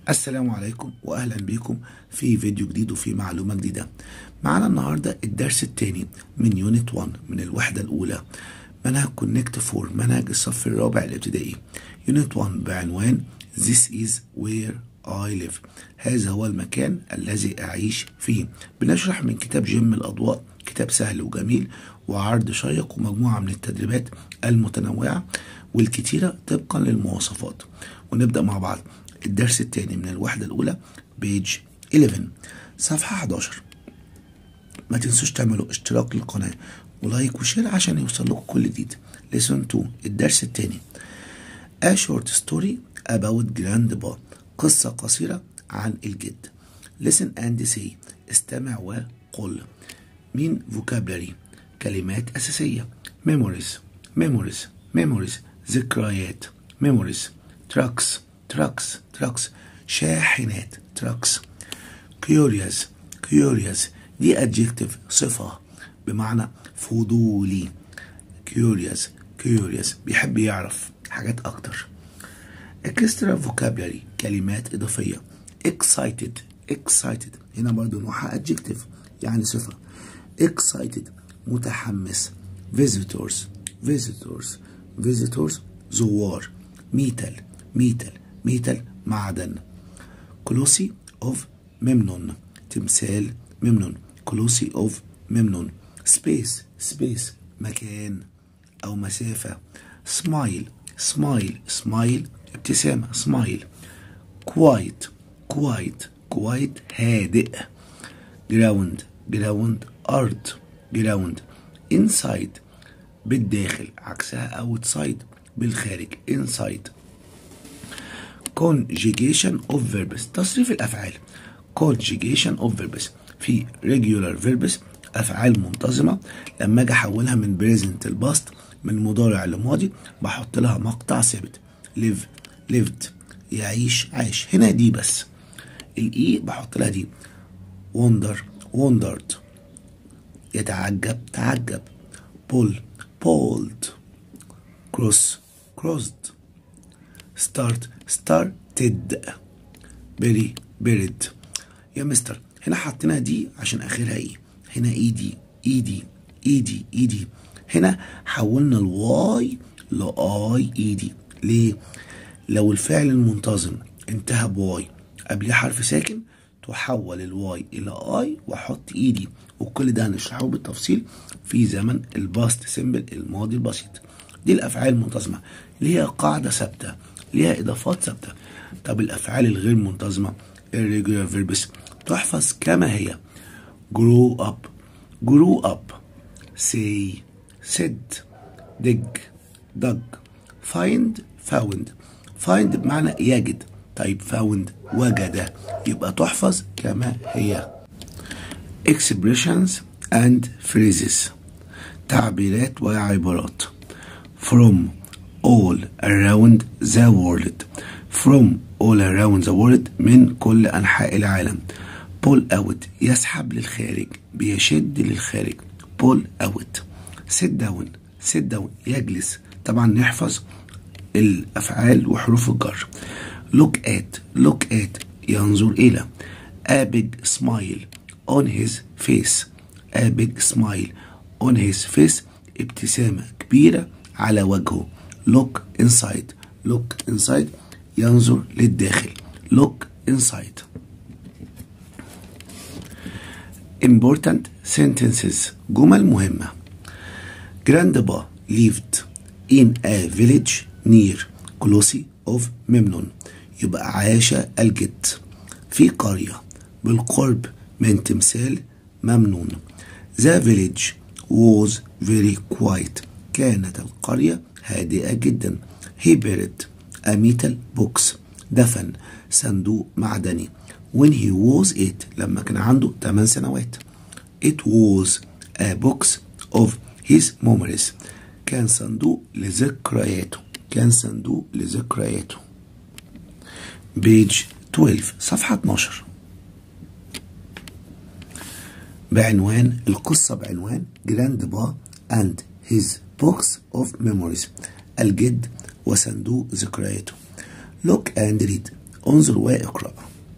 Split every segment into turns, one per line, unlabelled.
السلام عليكم واهلا بكم في فيديو جديد وفي معلومه جديده معانا النهارده الدرس الثاني من يونت 1 من الوحده الاولى منهج كونكت فور منهج الصف الرابع الابتدائي يونت 1 بعنوان This is where I live هذا هو المكان الذي أعيش فيه بنشرح من كتاب جيم الأضواء كتاب سهل وجميل وعرض شيق ومجموعة من التدريبات المتنوعة والكتيرة طبقا للمواصفات ونبدأ مع بعض الدرس الثاني من الوحدة الأولى بيج 11 صفحة 11 ما تنسوش تعملوا اشتراك للقناة ولايك وشير عشان يوصل لكم كل جديد listen to الدرس الثاني A short story about grandpa قصة قصيرة عن الجد listen and say استمع وقل مين vocabulary كلمات أساسية memories memories memories ذكريات memories trucks trucks trucks شاحنات trucks curious curious دي adjective صفة بمعنى فضولي curious curious بيحب يعرف حاجات أكتر extra vocabulary كلمات إضافية excited excited هنا برضو نوعها adjective يعني صفة excited متحمس visitors visitors visitors زوار ميتال ميتال ميتال معدن كلوسي اوف ممنون تمثال ممنون كلوسي اوف ممنون سبيس سبيس مكان او مسافة سمايل سمايل سمايل ابتسامة سمايل كوايت كوايت كوايت هادئ جراوند جراوند أرض جراوند انسايد بالداخل عكسها اوتسايد بالخارج انسايد conjugation of verbs تصريف الأفعال conjugation of verbs في regular verbs أفعال منتظمة لما أجي أحولها من present الباست من مضارع لماضي بحط لها مقطع ثابت live lived يعيش عاش هنا دي بس الإي بحط لها دي wonder wondered يتعجب تعجب pull pulled cross crossed start started بري برد يا مستر هنا حطينا دي عشان اخرها ايه هنا اي دي اي دي اي دي اي دي هنا حولنا الواي لاي اي دي ليه لو الفعل المنتظم انتهى بواي قبل حرف ساكن تحول الواي الى اي واحط ايدي وكل ده هنشرحه بالتفصيل في زمن الباست سيمبل الماضي البسيط دي الافعال المنتظمه اللي هي قاعده ثابته ليها اضافات ثابته طب الافعال الغير منتظمه irregular verbs تحفظ كما هي grow up grew up say said dig dug find found find بمعنى يجد طيب found وجد يبقى تحفظ كما هي expressions and phrases تعبيرات وعبارات from all around the world from all around the world من كل أنحاء العالم pull out يسحب للخارج بيشد للخارج pull out sit down sit down يجلس طبعا نحفظ الأفعال وحروف الجر look at look at ينظر إلى a big smile on his face a big smile on his face ابتسامة كبيرة على وجهه look inside look inside ينظر للداخل look inside important sentences جمل مهمة grandpa lived in a village near كلوسي of ممنون يبقى عاش الجد في قرية بالقرب من تمثال ممنون the village was very quiet كانت القرية هادئة جدا he buried a metal box دفن صندوق معدني when he was eight لما كان عنده 8 سنوات it was a box of his memories كان صندوق لذكرياته كان صندوق لذكرياته بيج 12 صفحة 12 بعنوان القصة بعنوان جراند با and his box of memories الجد وصندوق ذكرياته look and read انظر واقرأ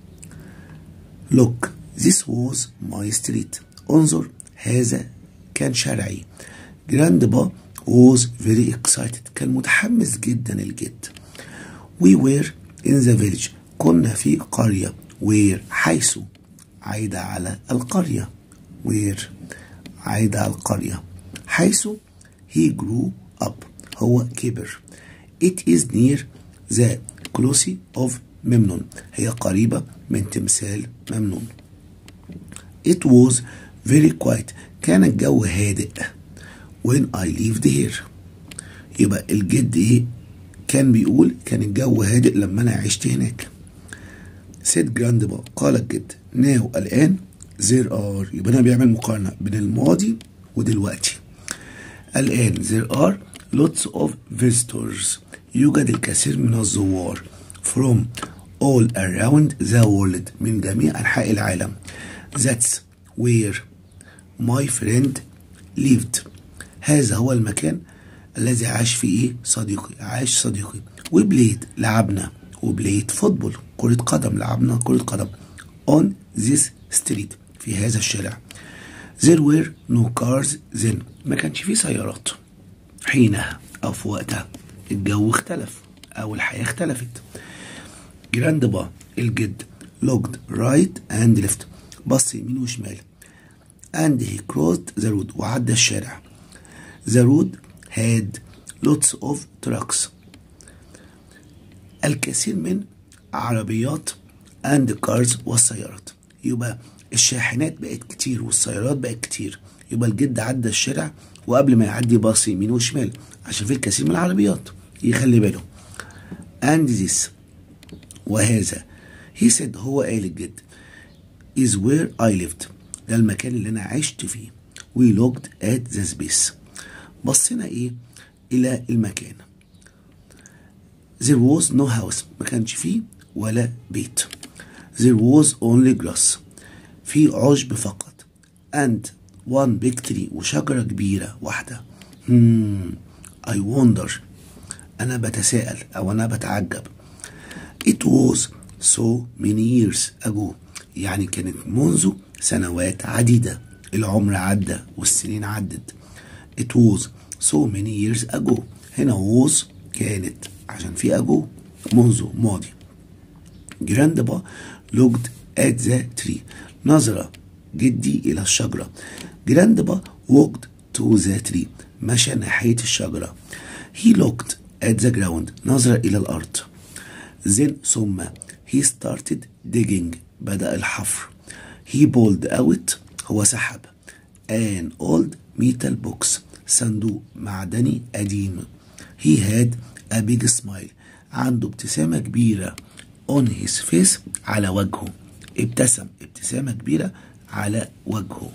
look this was my street انظر هذا كان شارعي grandpa was very excited كان متحمس جدا الجد we were in the village كنا في قرية where حيث عايدة على القرية where عايدة على القرية حيث he grew up هو كبر it is near the closey of ممنون هي قريبة من تمثال ممنون it was very quiet كان الجو هادئ when I lived here يبقى الجد ايه كان بيقول كان الجو هادئ لما انا عشت هناك said grandpa قال الجد now الآن there are يبقى أنا بيعمل مقارنة بين الماضي ودلوقتي الآن there are lots of visitors يوجد الكثير من الزوار from all around the world من جميع أنحاء العالم that's where my friend lived هذا هو المكان الذي عاش فيه صديقي عاش صديقي وبليد لعبنا وبليد فوتبول كرة قدم لعبنا كرة قدم on this street في هذا الشارع there were no cars then ما كانش فيه سيارات حينها أو في وقتها الجو اختلف أو الحياة اختلفت جراند با الجد looked right and left بص يمين وشمال and he crossed the road وعدى الشارع the road had lots of trucks الكثير من عربيات and cars والسيارات يبقى الشاحنات بقت كتير والسيارات بقت كتير يبقى الجد عدى الشارع وقبل ما يعدي باص يمين وشمال عشان في الكثير من العربيات يخلي باله and this وهذا he said هو قال الجد is where I lived ده المكان اللي انا عشت فيه we looked at the space بصينا ايه الى المكان there was no house ما كانش فيه ولا بيت there was only grass في عشب فقط and one big tree وشجرة كبيرة واحدة hmm, I wonder أنا بتساءل أو أنا بتعجب it was so many years ago يعني كانت منذ سنوات عديدة العمر عدى والسنين عدت it was so many years ago هنا was كانت عشان في ago منذ ماضي grandpa looked at the tree نظر جدي إلى الشجرة grandpa walked to the tree مشى ناحية الشجرة he looked at the ground نظر إلى الأرض then ثم he started digging بدأ الحفر he pulled out هو سحب an old metal box صندوق معدني قديم he had a big smile عنده ابتسامة كبيرة on his face على وجهه ابتسم ابتسامة كبيرة على وجهه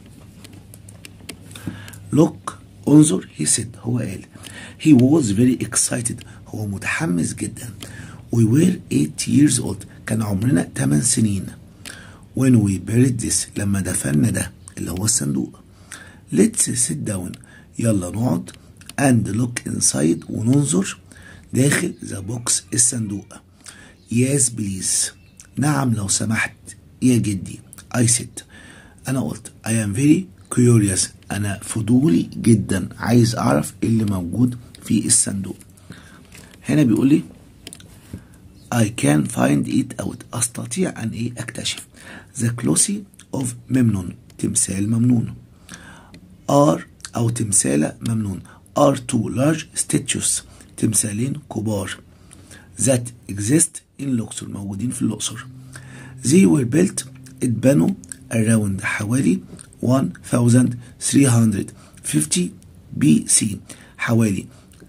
look انظر he said هو قال he was very excited هو متحمس جدا we were 8 years old كان عمرنا 8 سنين when we buried this لما دفنا ده اللي هو الصندوق let's sit down يلا نقعد and look inside وننظر داخل ذا بوكس الصندوق yes please نعم لو سمحت يا جدي I said أنا قلت I am very curious أنا فضولي جدا عايز أعرف إيه اللي موجود في الصندوق هنا بيقول لي I can find it out أستطيع أن إيه أكتشف The closely of ممنون تمثال ممنون are أو تمثالة ممنون are two large statues تمثالين كبار that exist in الأقصر موجودين في الأقصر they were built اتبنوا around حوالي 1350 بي سي حوالي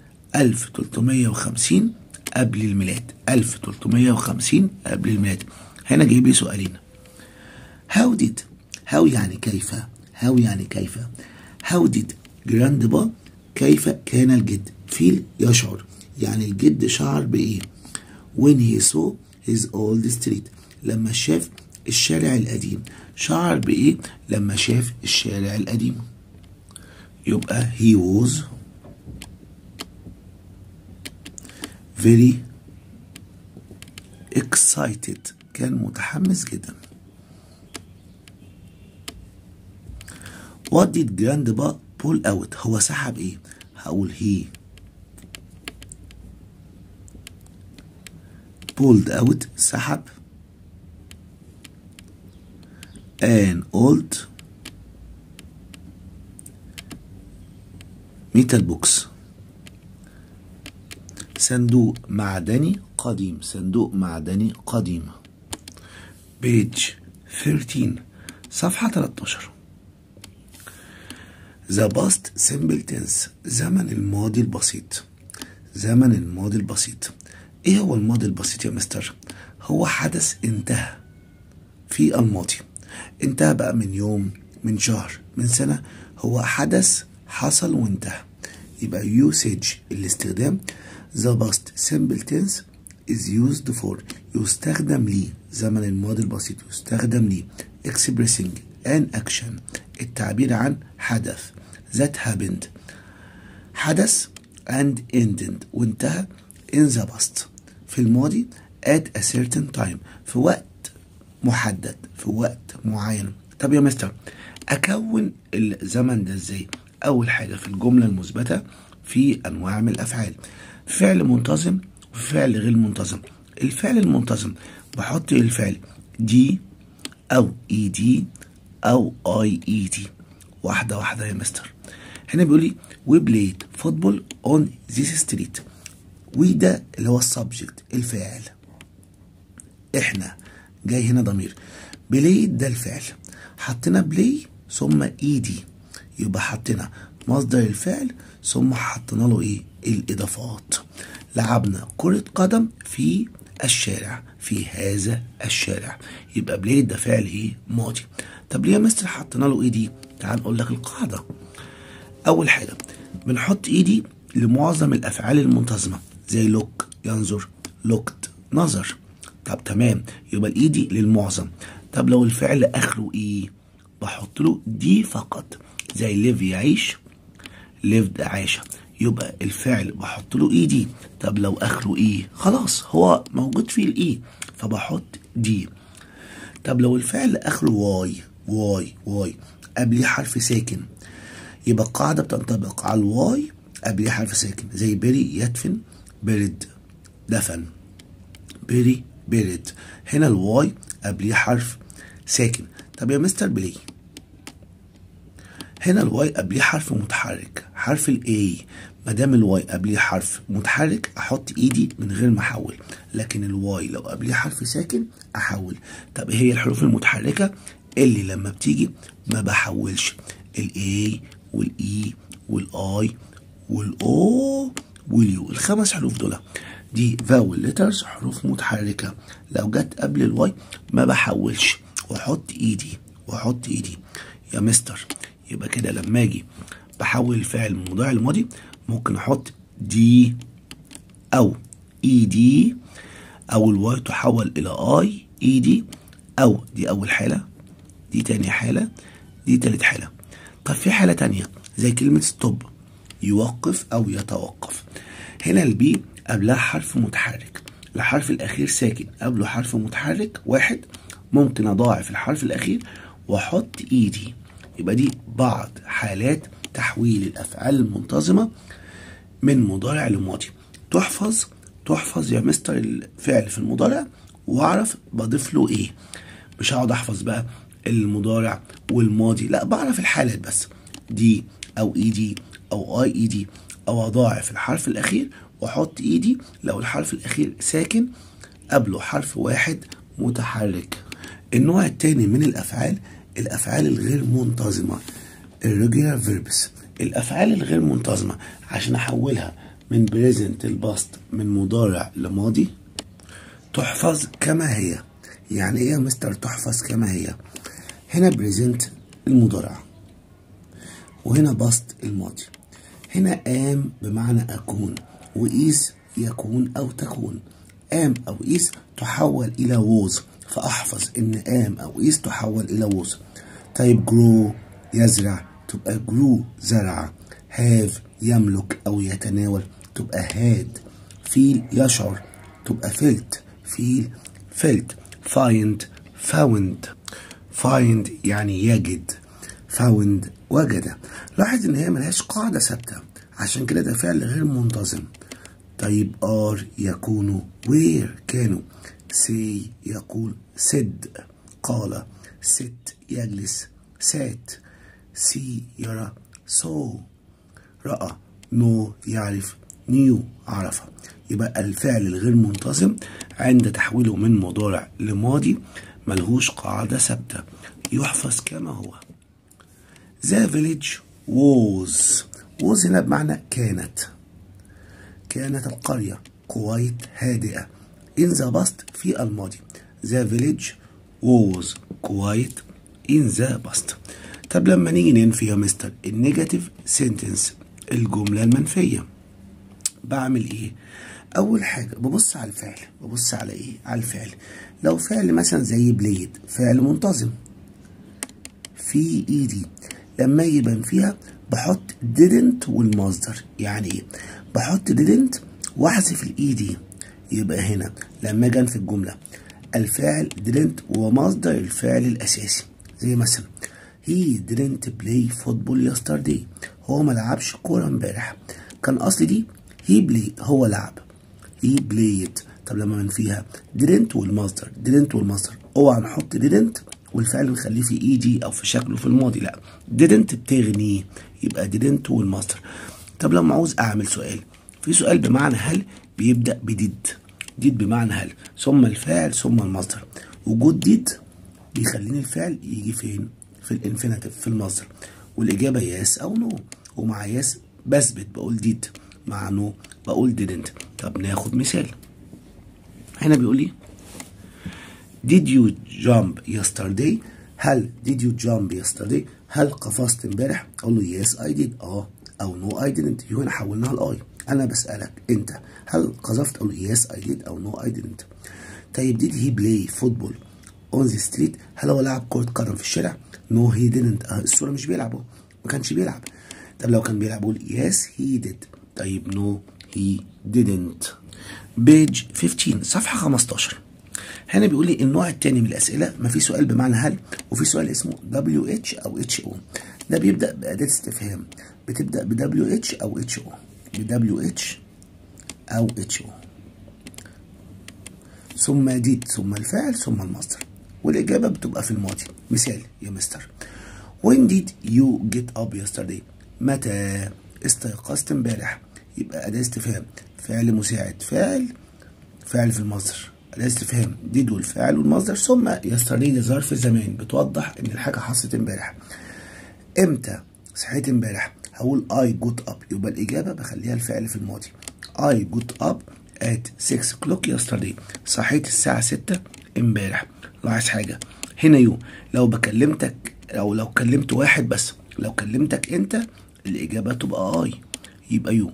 1350 قبل الميلاد 1350 قبل الميلاد هنا جايب لي سؤالين how did how يعني كيف how يعني كيف how did grandpa كيف كان الجد feel يشعر يعني الجد شعر بإيه when he saw his old street لما شاف الشارع القديم شعر بإيه لما شاف الشارع القديم يبقى he was very excited كان متحمس جدا What did grandpa pull out هو سحب ايه هقول he pulled out سحب an old metal box صندوق معدني قديم صندوق معدني قديم page 13 صفحة 13 The past simple tense زمن الماضي البسيط زمن الماضي البسيط ايه هو الماضي البسيط يا مستر هو حدث انتهى في الماضي انتهى بقى من يوم من شهر من سنة هو حدث حصل وانتهى يبقى usage الاستخدام the past simple tense is used for يستخدم لي زمن الماضي البسيط يستخدم لي expressing an action التعبير عن حدث that happened حدث and ended وانتهى in the past في الماضي at a certain time في وقت محدد في وقت معين طب يا مستر اكون الزمن ده ازاي اول حاجه في الجمله المثبته في انواع من الافعال فعل منتظم وفعل غير منتظم الفعل المنتظم بحط الفعل دي او اي دي او اي اي دي واحده واحده يا مستر هنا بيقول لي وي بلايد فوتبول اون ذيس ستريت وده اللي هو السبجكت الفاعل احنا جاي هنا ضمير بلايد ده الفعل حطينا بلاي ثم اي دي يبقى حطينا مصدر الفعل ثم حطينا له ايه الاضافات لعبنا كرة قدم في الشارع في هذا الشارع يبقى بلايد ده فعل ايه ماضي طب ليه يا مستر حطينا له ايه دي تعال نقول لك القاعدة اول حاجة بنحط ايدي لمعظم الافعال المنتظمة زي لوك ينظر لوكت نظر طب تمام يبقى الايدي للمعظم طب لو الفعل اخره ايه بحط له دي فقط زي ليف يعيش ليفد عاش يبقى الفعل بحط له اي دي طب لو اخره ايه خلاص هو موجود فيه الاي فبحط دي طب لو الفعل اخره واي واي واي قبليه حرف ساكن يبقى القاعده بتنطبق على الواي قبليه حرف ساكن زي بري يدفن برد دفن بري برد هنا الواي قبليه حرف ساكن طب يا مستر بلاي هنا الواي قبليه حرف متحرك حرف الاي ما دام الواي قبليه حرف متحرك احط ايدي من غير ما احول لكن الواي لو قبليه حرف ساكن احول طب ايه هي الحروف المتحركه اللي لما بتيجي ما بحولش الاي والاي والاي والاو واليو الخمس حروف دول دي فاول ليترز حروف متحركه لو جت قبل الواي ما بحولش واحط ايدي واحط ايدي يا مستر يبقى كده لما اجي بحول الفعل من المضارع الماضي ممكن احط دي او اي دي او الواي تحول الى اي اي دي او دي اول حاله دي تاني حاله دي تالت حاله طب في حاله تانية زي كلمه ستوب يوقف او يتوقف هنا البي قبلها حرف متحرك الحرف الاخير ساكن قبله حرف متحرك واحد ممكن اضاعف الحرف الاخير واحط ايدي يبقى دي بعض حالات تحويل الافعال المنتظمه من مضارع لماضي تحفظ تحفظ يا مستر الفعل في المضارع واعرف بضيف له ايه مش هقعد احفظ بقى المضارع والماضي لا بعرف الحالات بس دي او اي دي او اي اي دي او اضاعف الحرف الاخير واحط ايدي لو الحرف الاخير ساكن قبله حرف واحد متحرك النوع التاني من الافعال الافعال الغير منتظمه الريجولار فيربس الافعال الغير منتظمه عشان احولها من بريزنت الباست من مضارع لماضي تحفظ كما هي يعني ايه يا مستر تحفظ كما هي هنا بريزنت المضارع وهنا باست الماضي هنا ام بمعنى اكون وإيس يكون او تكون ام او إيس تحول الى ووز فاحفظ ان ام او إيس تحول الى ووز طيب جرو يزرع تبقى جرو زرع هاف يملك او يتناول تبقى هاد فيل يشعر تبقى فيلت فيل felt find found find يعني يجد found وجد لاحظ ان هي ملهاش قاعدة ثابتة عشان كده ده فعل غير منتظم طيب are يكون where كانوا say يقول said قال sit يجلس sat see يرى saw رأى know يعرف knew عرف يبقى الفعل الغير منتظم عند تحويله من مضارع لماضي ملهوش قاعدة ثابتة يحفظ كما هو The village was was هنا بمعنى كانت كانت القرية quite هادئة in the past في الماضي The village was quite in the past طب لما نيجي ننفي يا مستر النيجاتيف سنتنس الجملة المنفية بعمل ايه اول حاجة ببص على الفعل ببص على ايه على الفعل لو فعل مثلا زي بليد فعل منتظم في ايدي لما يبان فيها بحط didn't والمصدر يعني ايه بحط didn't واحذف الايدي يبقى هنا لما اجي في الجمله الفعل didn't ومصدر الفعل الاساسي زي مثلا he didn't play football yesterday هو ما لعبش كوره امبارح كان اصل دي he play هو لعب he played طب لما منفيها didn't والمصدر didn't والمصدر اوعى نحط didn't والفعل نخليه في ايدي او في شكله في الماضي لا didn't بتغني يبقى didn't والمصدر طب لما عاوز اعمل سؤال في سؤال بمعنى هل بيبدا بديد ديد بمعنى هل ثم الفاعل ثم المصدر وجود ديد بيخليني الفعل يجي فين في الانفينيتيف في المصدر والاجابه ياس او نو ومع ياس بثبت بقول ديد مع نو بقول didn't طب ناخد مثال هنا بيقول لي Did you jump yesterday؟ هل did you jump yesterday؟ هل قفزت امبارح؟ اقول له yes I did اه او no I didn't هنا حولناها لاي انا بسألك انت هل قذفت؟ اقول له yes I did او no I didn't طيب did he play football on the street؟ هل هو لعب كرة قدم في الشارع؟ no he didn't آه الصورة مش بيلعب هو ما كانش بيلعب طب لو كان بيلعب قول yes he did طيب no he didn't page 15 صفحة 15 هنا بيقول لي النوع الثاني من الاسئله ما في سؤال بمعنى هل وفي سؤال اسمه دبليو اتش او اتش او ده بيبدا باداه استفهام بتبدا بدبليو اتش او اتش او بدبليو اتش او اتش او ثم ديد ثم الفاعل ثم المصدر والاجابه بتبقى في الماضي مثال يا مستر when did you get up yesterday متى استيقظت امبارح يبقى اداه استفهام فعل مساعد فاعل فاعل في المصدر الاستفهام ديد والفعل والمصدر ثم يستريد ظرف الزمان بتوضح ان الحاجه حصلت امبارح امتى صحيت امبارح هقول I got up يبقى الاجابه بخليها الفعل في الماضي I got up at 6 o'clock yesterday صحيت الساعه 6 امبارح لاحظ حاجه هنا يو لو بكلمتك او لو كلمت واحد بس لو كلمتك انت الاجابه تبقى اي يبقى يو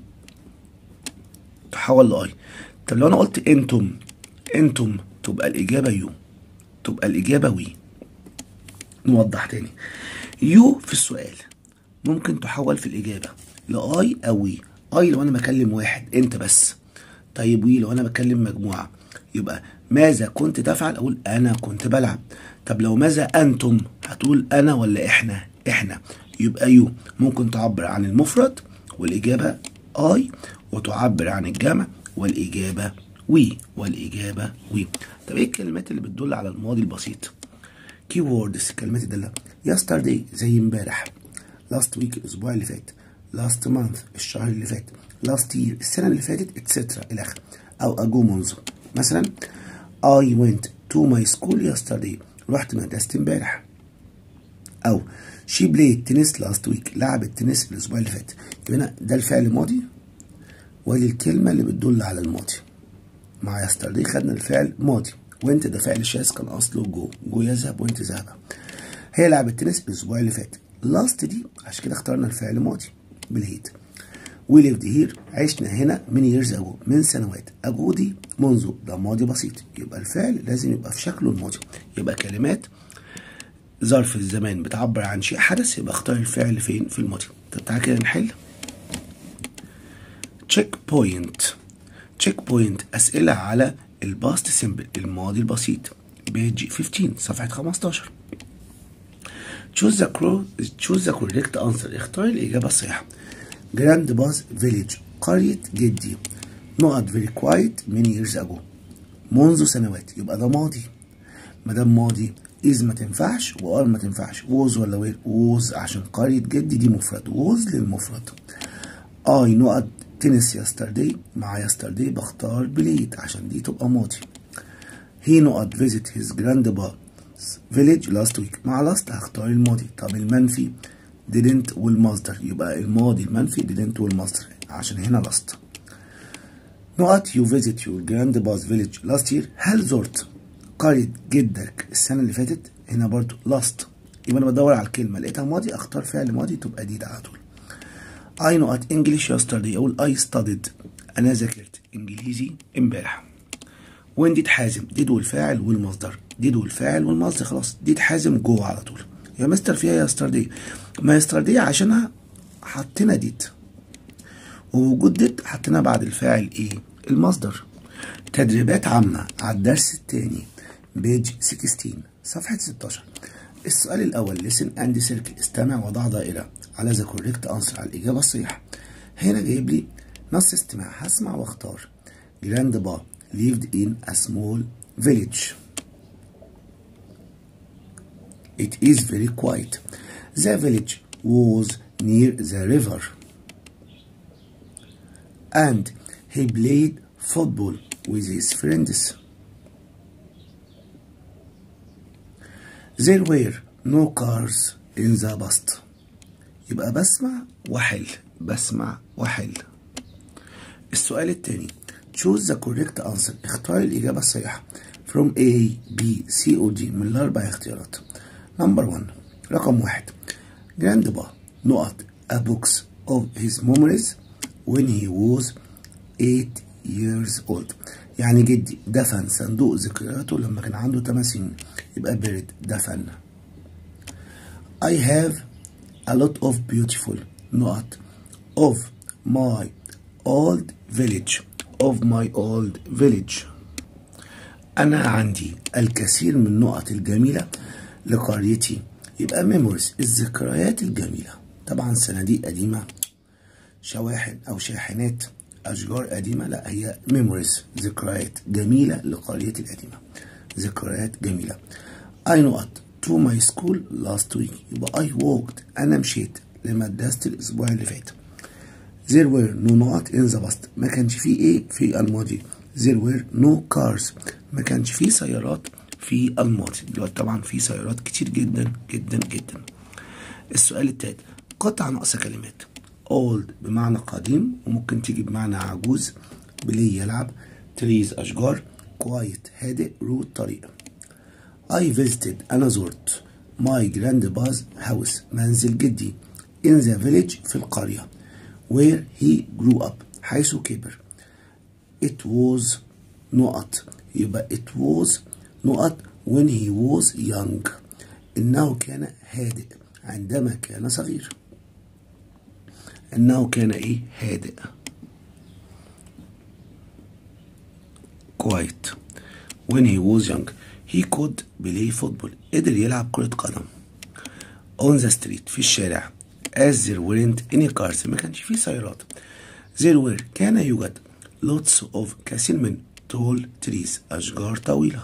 تحول لاي طب لو انا قلت انتم انتم تبقى الاجابه يو تبقى الاجابه وي نوضح تاني يو في السؤال ممكن تحول في الاجابه لاي او وي اي لو انا بكلم واحد انت بس طيب وي لو انا بكلم مجموعه يبقى ماذا كنت تفعل اقول انا كنت بلعب طب لو ماذا انتم هتقول انا ولا احنا احنا يبقى يو ممكن تعبر عن المفرد والاجابه اي وتعبر عن الجمع والاجابه وي والإجابة وي طب إيه الكلمات اللي بتدل على الماضي البسيط كي ووردز كلمات الدالة yesterday زي امبارح last week الأسبوع اللي فات last month الشهر اللي فات last year السنة اللي فاتت etc إلى آخره أو ago منذ مثلا I went to my school yesterday رحت مدرسة امبارح أو she played tennis last week لعبت تنس الأسبوع اللي فات يبقى هنا ده الفعل الماضي ودي الكلمة اللي بتدل على الماضي مع يستردي خدنا الفعل ماضي وانت ده فعل شاذ كان اصله جو جو يذهب وانت ذهب هي لعبت تنس الاسبوع اللي فات لاست دي عشان كده اخترنا الفعل ماضي بالهيت وي ليفد هير عشنا هنا من ييرز اجو من سنوات اجو دي منذ ده ماضي بسيط يبقى الفعل لازم يبقى في شكله الماضي يبقى كلمات ظرف الزمان بتعبر عن شيء حدث يبقى اختار الفعل فين في الماضي طب تعالى كده نحل تشيك بوينت تشيك بوينت أسئلة على الباست سيمبل الماضي البسيط بيج 15 صفحة 15 choose the correct choose the correct answer اختار الإجابة الصحيحة جراند باز فيليج قرية جدي نقط very quiet many years ago منذ سنوات يبقى ده ماضي ما دام ماضي is ما تنفعش وار ما تنفعش was ولا وير was عشان قرية جدي دي مفرد was للمفرد I نقط تنس yesterday مع yesterday بختار بليد عشان دي تبقى ماضي he نقط visit his grandpa's village last week مع last هختار الماضي طب المنفي didn't والمصدر يبقى الماضي المنفي didn't والمصدر عشان هنا last نقط you visit your grandpa's village last year هل زرت قرية جدك السنة اللي فاتت هنا برضو last يبقى انا بدور على الكلمة لقيتها ماضي اختار فعل ماضي تبقى دي على طول I نقط English yesterday اقول I studied انا ذاكرت انجليزي امبارح وين ديد حازم ديد والفاعل والمصدر ديد والفاعل والمصدر خلاص ديد حازم جوه على طول يا مستر فيها يستردي ما يستردي عشانها حطينا ديد ووجود ديد حطينا بعد الفاعل ايه المصدر تدريبات عامة على الدرس الثاني بيج 16 صفحة 16 السؤال الأول listen and circle استمع وضع دائرة على the correct answer على الإجابة الصحيحة هنا جايب لي نص استماع هسمع واختار grandpa lived in a small village it is very quiet the village was near the river and he played football with his friends there were no cars in the past يبقى بسمع وحل بسمع وحل السؤال الثاني choose the correct answer اختار الإجابة الصحيحة from A, B, C or D من الأربع اختيارات number one رقم واحد grandpa نقط a box of his memories when he was 8 years old يعني جدي دفن صندوق ذكرياته لما كان عنده 8 سنين يبقى بيرد دفن I have a lot of beautiful نقط of my old village of my old village أنا عندي الكثير من النقط الجميلة لقريتي يبقى memories الذكريات الجميلة طبعا صناديق قديمة شواحن أو شاحنات أشجار قديمة لا هي memories ذكريات جميلة لقريتي القديمة ذكريات جميلة I نقط to my school last week يبقى I walked أنا مشيت لمدرسة الأسبوع اللي فات there were no نقط in the past ما كانش فيه إيه في الماضي there were no cars ما كانش فيه سيارات في الماضي دلوقتي طبعا في سيارات كتير جدا جدا جدا السؤال التالت قطع ناقصة كلمات old بمعنى قديم وممكن تيجي بمعنى عجوز بلي يلعب تريز أشجار quiet هادئ روت طريق I visited أنا زرت my grandpa's house منزل جدي in the village في القرية where he grew up حيث كبر it was نقط يبقى it was نقط when he was young إنه كان هادئ عندما كان صغير إنه كان إيه هادئ quiet when he was young he could play football قدر يلعب كرة قدم on the street في الشارع as there weren't any cars ما كانش فيه سيارات there were كان يوجد lots of كثير من tall trees أشجار طويلة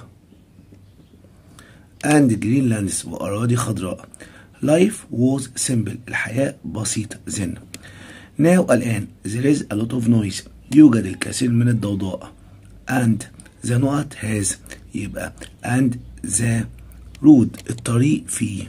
and green lands وأراضي خضراء life was simple الحياة بسيطة then now الآن there is a lot of noise يوجد الكثير من الضوضاء and the نقط has يبقى and the road الطريق فيه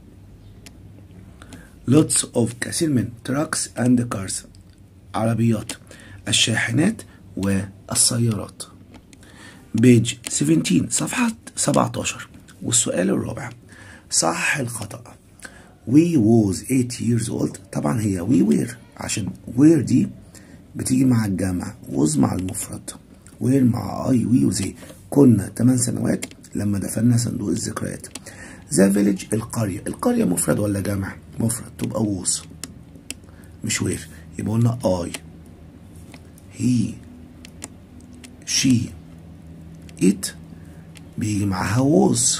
lots of كثير من trucks and cars عربيات الشاحنات والسيارات بيج 17 صفحة 17 والسؤال الرابع صحح الخطأ we was 8 years old طبعا هي we were عشان were دي بتيجي مع الجمع was مع المفرد were مع I we وزي كنا 8 سنوات لما دفنا صندوق الذكريات ذا فيليج القرية القرية مفرد ولا جمع مفرد تبقى was مش وير يبقى قلنا I he she it بيجي معاها was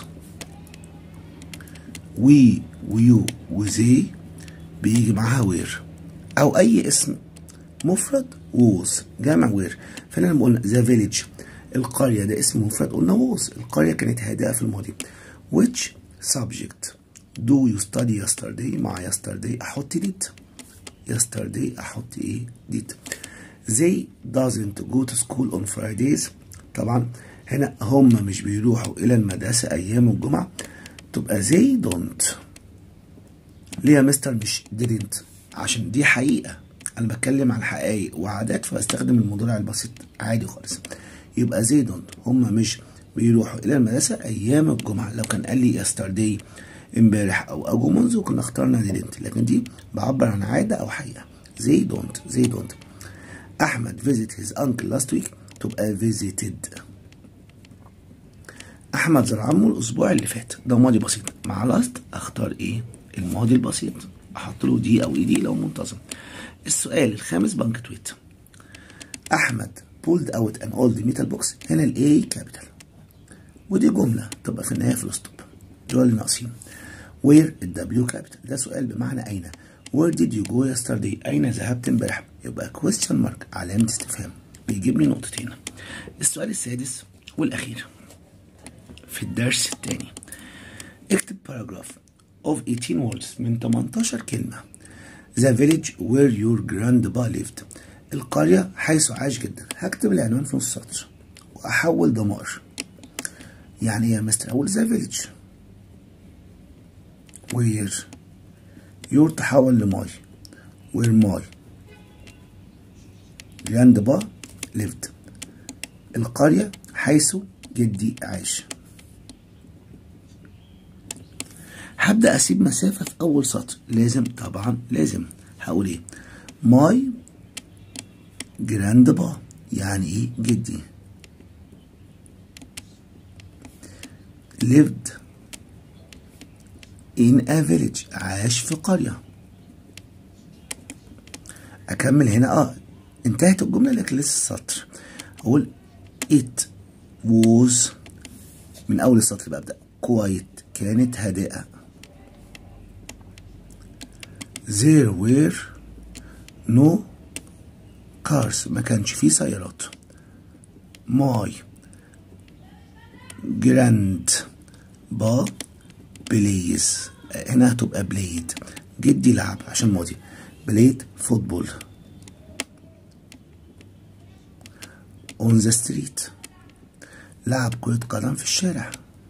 we ويو وزي بيجي معاها where أو أي اسم مفرد was جمع where فلما قلنا the village القرية ده اسم مفرد قلنا was القرية كانت هادئة في الماضي which subject do you study yesterday مع yesterday أحط did yesterday أحط إيه did they doesn't go to school on Fridays طبعا هنا هم مش بيروحوا إلى المدرسة أيام الجمعة تبقى they don't ليه يا مستر مش didn't عشان دي حقيقة أنا بتكلم عن حقائق وعادات فبستخدم المضارع البسيط عادي خالص يبقى they don't هم مش بيروحوا إلى المدرسة أيام الجمعة لو كان قال لي yesterday امبارح أو أجو منذ كنا اخترنا didn't لكن دي بعبر عن عادة أو حقيقة they don't they don't أحمد visit his uncle last week تبقى visited أحمد زار عمه الأسبوع اللي فات ده ماضي بسيط مع لاست أختار إيه الماضي البسيط أحط له دي أو إي دي لو منتظم السؤال الخامس بنكتويت أحمد pulled out an old metal box هنا الأي كابيتال ودي جملة تبقى في النهاية في الستوب دول اللي ناقصين where الدبليو كابيتال ده سؤال بمعنى أين where did you go yesterday أين ذهبت امبارح يبقى question mark علامة استفهام بيجيب لي نقطتين السؤال السادس والأخير في الدرس الثاني اكتب باراجراف of 18 words من 18 كلمة The village where your grandpa lived القرية حيث عاش جدا هكتب العنوان في نص سطر وأحول ضمائر يعني يا مستر أول the village where your تحول لماي where my grandpa lived القرية حيث جدي عاش هبدأ أسيب مسافة في أول سطر لازم طبعا لازم هقول إيه ماي جراند با يعني إيه جدي lived in a village عاش في قرية أكمل هنا آه انتهت الجملة لكن لسه السطر أقول it was من أول السطر ببدأ quite كانت هادئة there were no cars ما كانش فيه سيارات my grandpa plays هنا هتبقى بلايد جدي لعب عشان ماضي بلايد فوتبول on the street لعب كرة قدم في الشارع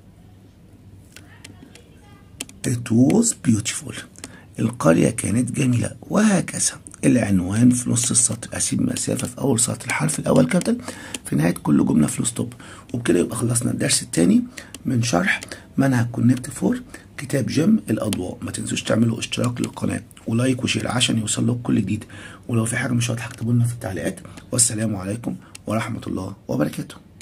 it was beautiful القرية كانت جميلة وهكذا العنوان في نص السطر أسيب مسافة في أول سطر الحرف الأول كابيتال في نهاية كل جملة فول ستوب وبكده يبقى خلصنا الدرس الثاني من شرح منهج كونكت فور كتاب جيم الأضواء ما تنسوش تعملوا اشتراك للقناة ولايك وشير عشان يوصل لكم كل جديد ولو في حاجة مش واضحة اكتبوا لنا في التعليقات والسلام عليكم ورحمة الله وبركاته